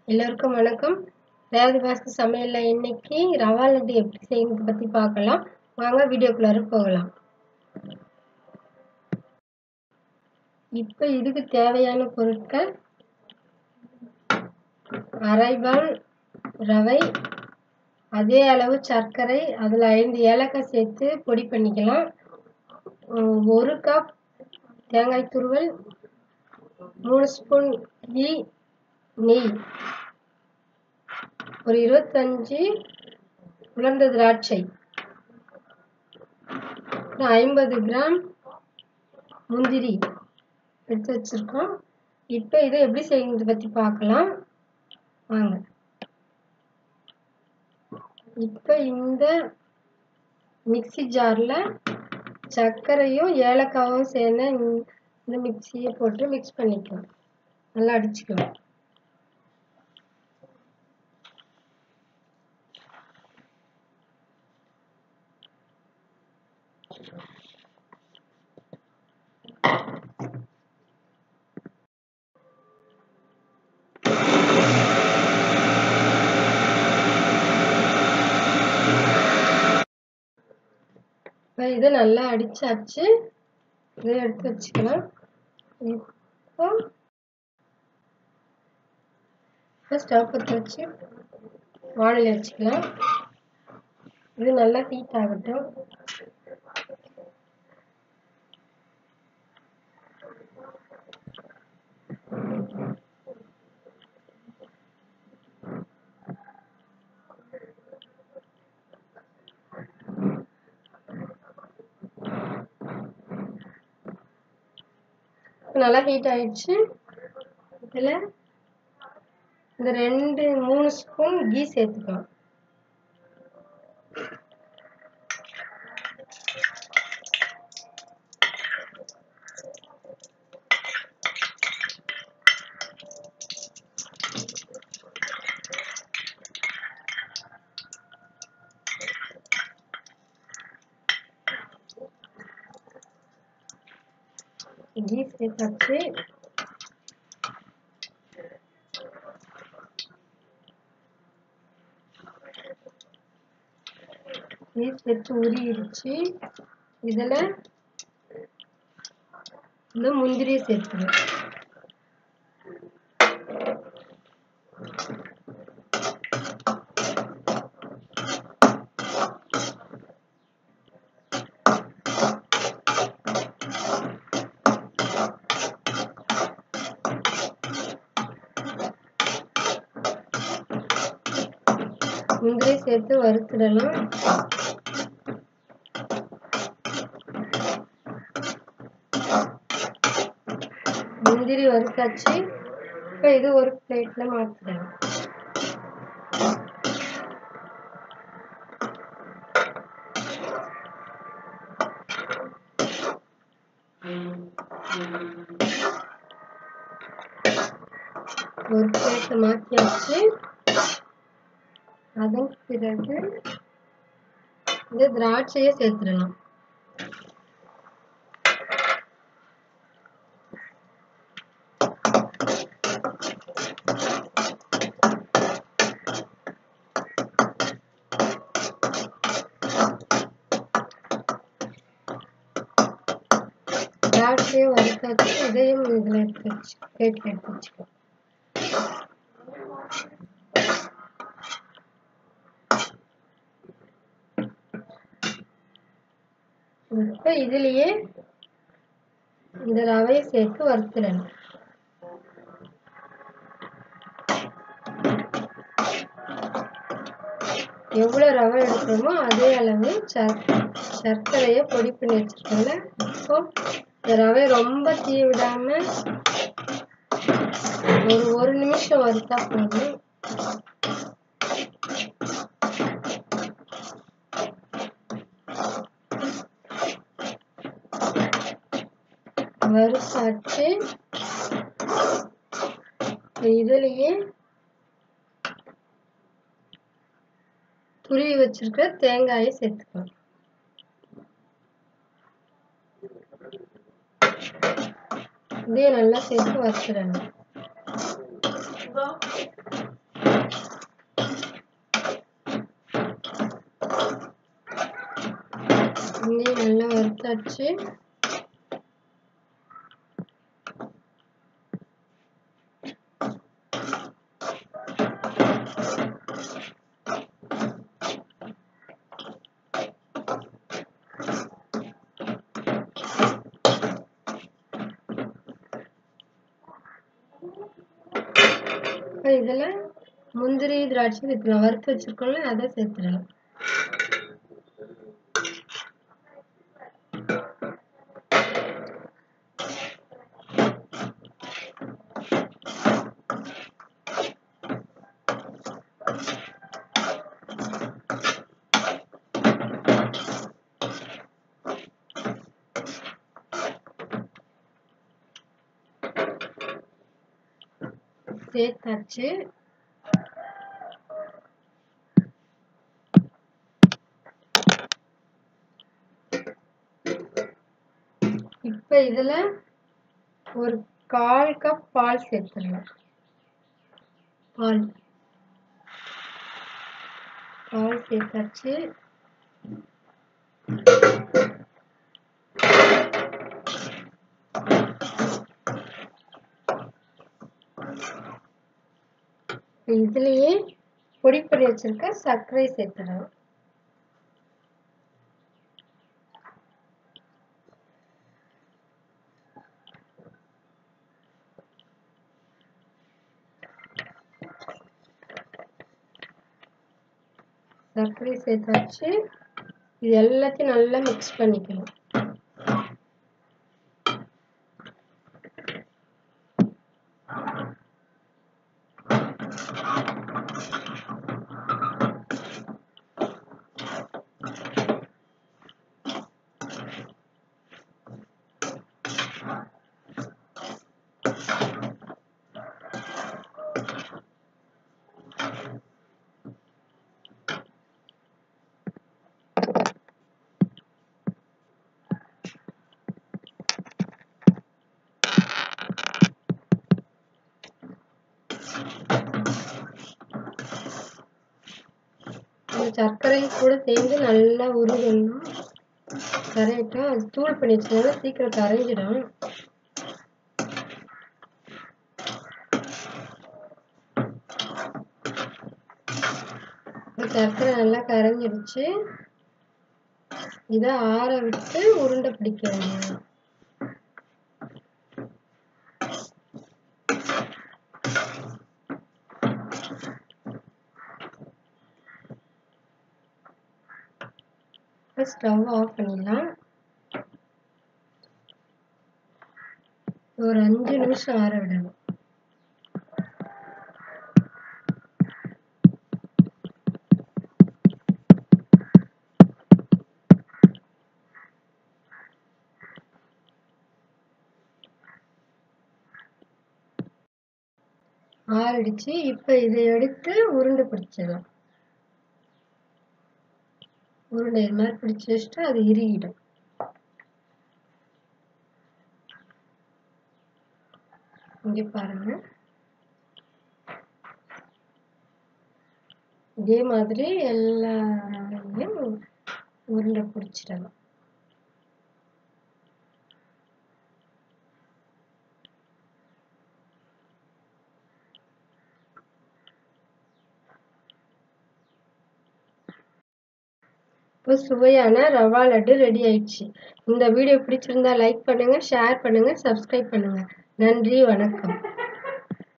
எல்லோருக்கும் வணக்கம் ரேவதி பாஸ்து சமையலில் இன்னைக்கு ரவா லட்டு எப்படி செய்யறது பற்றி பார்க்கலாம் வாங்க வீடியோக்குள்ளார போகலாம் இப்போ இதுக்கு தேவையான பொருட்கள் அரைபால் ரவை அதே அளவு சர்க்கரை அதில் ஐந்து ஏலக்காய் சேர்த்து பொடி பண்ணிக்கலாம் ஒரு கப் தேங்காய் துருவல் மூணு ஸ்பூன் கீ நெய் ஒரு இருபத்தஞ்சி உலர்ந்த திராட்சை ஐம்பது கிராம் முந்திரி எடுத்து வச்சுருக்கோம் இப்போ இதை எப்படி செய்யுறது பற்றி பார்க்கலாம் வாங்க இப்போ இந்த மிக்சி ஜாரில் சர்க்கரையும் ஏலக்காவும் சேர்ந்த இந்த மிக்சியை போட்டு மிக்ஸ் பண்ணிக்கலாம் நல்லா அடிச்சுக்கலாம் இப்போ இதை நல்லா அடிச்சாச்சு இதை எடுத்து வச்சுக்கலாம் இப்போ இப்போ ஸ்டவ் பற்ற வச்சு வானிலை வச்சுக்கலாம் இது நல்லா ஹீட் ஆகட்டும் நல்லா ஹீட் ஆயிடுச்சு இதில் இந்த ரெண்டு மூணு ஸ்பூன் கீ சேர்த்துக்கலாம் கீ சேர்த்தாச்சு கீ சேர்த்து உருகிடுச்சு இதில் இந்த முந்திரியை சேர்த்துருவேன் முந்திரி சேர்த்து வறுத்துடலாம் முந்திரி வறுத்தாச்சு இப்போ இது ஒரு பிளேட்ல மாற்றிடலாம் ஒரு பிளேட்ல மாற்றியாச்சு அதன் பிறகு இந்த திராட்சையை சேர்த்துடலாம் திராட்சையை வறுத்தாச்சு இதையும் இதில் எடுத்து வச்சு பிளேட்டில் எடுத்து வச்சுக்கலாம் இப்போ இதுலேயே இந்த ரவையை சேர்த்து வறுத்துடணும் எவ்வளோ ரவை எடுக்கிறோமோ அதே அளவு சர் சர்க்கரையை பொடி பண்ணி வச்சுருக்கோம்ல இப்போ இந்த ரவை ரொம்ப தீ விடாமல் ஒரு ஒரு நிமிஷம் வறுத்தா போதும் வறுத்தாச்சு இதுலயே துருவி வச்சிருக்க தேங்காயை சேர்த்துக்கலாம் இதையும் நல்லா சேர்த்து வறுத்துடணும் சேர்த்தாச்சு இப்போ இதில் முந்திரி திராட்சை சேர்த்துக்கலாம் வறுத்து வச்சிருக்கோம்ல அதை சேர்த்துடலாம் சேர்த்தாச்சு இப்ப இதுல ஒரு கால் கப் பால் சேர்த்துடலாம் பால் பால் சேர்த்தாச்சு இதுலயே பொடி பண்ணி வச்சிருக்க சர்க்கரை சேர்த்துடலாம் சர்க்கரை சேர்த்தாச்சு இது எல்லாத்தையும் நல்லா மிக்ஸ் பண்ணிக்கணும் அந்த சர்க்கரை கூட சேர்ந்து நல்லா உருகணும் கரையிட்டா அது தூள் பண்ணி வச்சதுனால சீக்கிரம் கரைஞ்சிடும் இந்த சர்க்கரை நல்லா கரைஞ்சிடுச்சு இதை ஆற விட்டு உருண்டை பிடிக்க வேண்டியது ஸ்டவ் ஆஃப் பண்ணிடலாம் ஒரு அஞ்சு நிமிஷம் ஆற விடணும் ஆறிடுச்சு இப்போ இதை எடுத்து உருண்டை பிடிச்சிடலாம் உருண்டை இது மாதிரி பிடிச்சி வச்சுட்டு அது இறுகிடும் இங்க பாருங்க இதே மாதிரி எல்லா ரவையும் உருண்டை பிடிச்சிடலாம் இப்போ சுவையான ரவா லட்டு ரெடி ஆயிடுச்சு இந்த வீடியோ பிடிச்சிருந்தா லைக் பண்ணுங்க ஷேர் பண்ணுங்க சப்ஸ்கிரைப் பண்ணுங்க நன்றி வணக்கம்